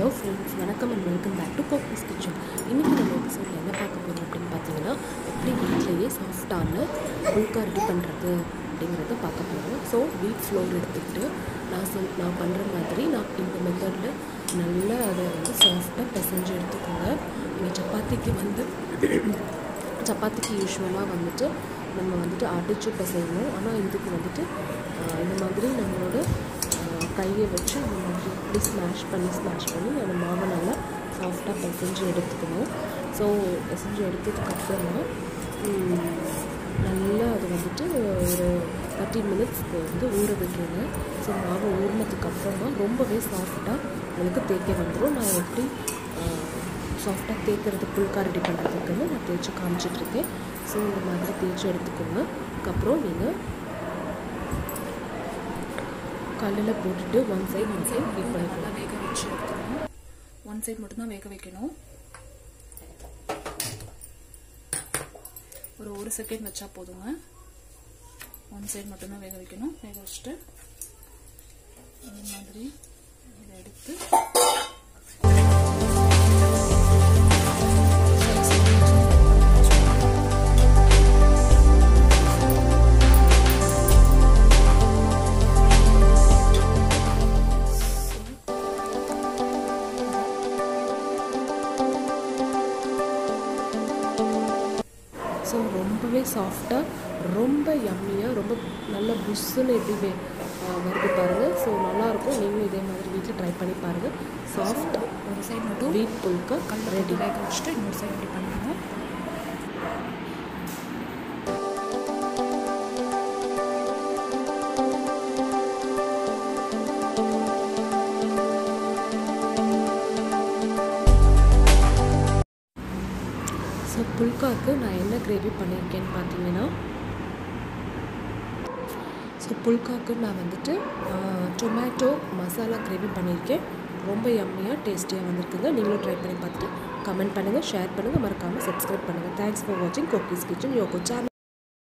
hello friends வணக்கம் and welcome back to Cooks Kitchen இன்றைக்கி நம்ம எபிசோடில் என்ன பார்க்க போகிறோம் அப்படின்னு பார்த்தீங்கன்னா எப்படி வீட்டிலேயே சாஃப்டான புல்கா ரெடி பண்ணுறது அப்படிங்கிறத பார்க்க போகிறோம் ஸோ வீட் ஃப்ளோர் எடுத்துக்கிட்டு நான் சொல் நான் பண்ணுற மாதிரி நான் இந்த மெத்தடில் நல்லா அதை வந்து சாஃப்டாக பிசைஞ்சு எடுத்துக்கோங்க நீங்கள் சப்பாத்திக்கு வந்து சப்பாத்திக்கு யூஸ்வலாக வந்துட்டு நம்ம வந்துட்டு அடிச்சு பிசையணும் ஆனால் இதுக்கு வந்துட்டு ஆஹ், இந்த மாதிரி நம்மளோட ஆஹ், கையை வச்சு இந்த மாதிரி இப்படி ஸ்மாஷ் பண்ணி ஸ்மாஷ் பண்ணி அந்த மாவை நல்லா சாஃப்டாக பிசைஞ்சு எடுத்துக்கணும் ஸோ பிசைஞ்சு எடுத்ததுக்கப்புறமா நல்லா அது வந்துட்டு ஒரு தேர்ட்டி மினிட்ஸ்க்கு வந்து ஊற வைக்கணும் ஸோ மாவு ஊறினதுக்கப்புறமா ரொம்பவே சாஃப்டாக உங்களுக்கு தேய்க்க வந்துடும் நான் எப்படி சாஃப்டாக தேய்க்கிறது புல்கா ரெடி பண்ணுறதுக்குன்னு நான் தேய்ச்சி காமிச்சிட்ருக்கேன் ஸோ இந்த மாதிரி தேய்ச்சி எடுத்துக்கோங்க அதுக்கப்புறம் நீங்கள் கல்லில் போட்டுட்டு one side one side heat பண்ணிக்கலாம் நல்லா வேக வச்சு எடுத்துக்கணும் ஒன் சைடு மட்டும்தான் வேக வைக்கணும் ஒரு ஒரு செகண்ட் வச்சா போதுங்க ஒன் சைடு மட்டும்தான் வேக வைக்கணும் வேக வச்சுட்டு இந்த மாதிரி இதை எடுத்து ஸோ ரொம்பவே சாஃப்டாக ரொம்ப யம்மியாக ரொம்ப நல்ல புஷ்ஷுன்னு எப்படி வே- ஆ, வருது பாருங்கள் ஸோ நல்லாயிருக்கும் நீங்களும் இதே மாதிரி வீட்டில் ட்ரை பண்ணி பாருங்கள் சாஃப்ட் ஒரு சைடு மட்டும் வீட் புல்கா கல் ரெடி ரெடி வேக வச்சுட்டு இன்னொரு சைடு இப்படி பண்ணுங்க ஸோ புல்காக்கு நான் என்ன கிரேவி பண்ணியிருக்கேன்னு பார்த்தீங்கன்னா ஸோ புல்காக்கு நான் வந்துட்டு டொமேட்டோ மசாலா கிரேவி பண்ணியிருக்கேன் ரொம்ப யம்மியாக டேஸ்டியாக வந்திருக்குங்க நீங்களும் ட்ரை பண்ணி பார்த்துட்டு கமெண்ட் பண்ணுங்கள் ஷேர் பண்ணுங்கள் மறக்காமல் சப்ஸ்கிரைப் பண்ணுங்கள் தேங்க்ஸ் ஃபார் வாட்சிங் கோக்கிஸ் கிச்சன் யோகோ சேனல்